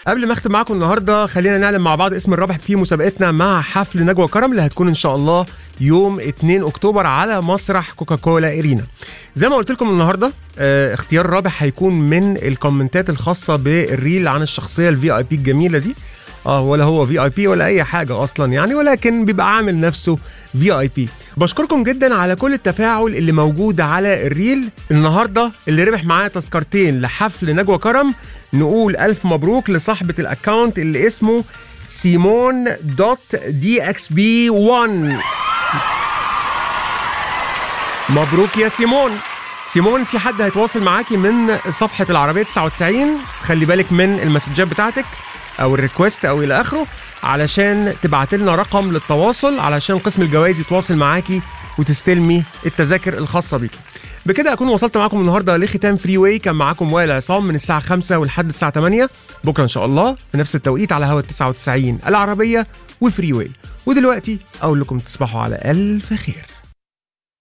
قبل ما اختم معاكم النهارده خلينا نعلن مع بعض اسم الرابح في مسابقتنا مع حفل نجوى كرم اللي هتكون ان شاء الله يوم 2 اكتوبر على مسرح كوكاكولا ارينا زي ما قلت لكم النهارده آه اختيار الرابح هيكون من الكومنتات الخاصه بالريل عن الشخصيه الفي اي بي الجميله دي اه ولا هو في اي بي ولا اي حاجه اصلا يعني ولكن بيبقى عامل نفسه في اي بي بشكركم جدا على كل التفاعل اللي موجود على الريل النهارده اللي ربح معايا تذكرتين لحفل نجوى كرم نقول الف مبروك لصاحبه الاكونت اللي اسمه سيمون دوت دي اكس بي 1 مبروك يا سيمون سيمون في حد هيتواصل معاكي من صفحة العربية 99 خلي بالك من المسجات بتاعتك او الريكوست او الى اخره علشان تبعت لنا رقم للتواصل علشان قسم الجوائز يتواصل معاكي وتستلمي التذاكر الخاصة بيكي بكده اكون وصلت معاكم النهارده لختام فري واي كان معاكم وائل عصام من الساعه 5 ولحد الساعه 8 بكره ان شاء الله في نفس التوقيت على هوا 99 العربيه وفري واي ودلوقتي اقول لكم تصبحوا على الف خير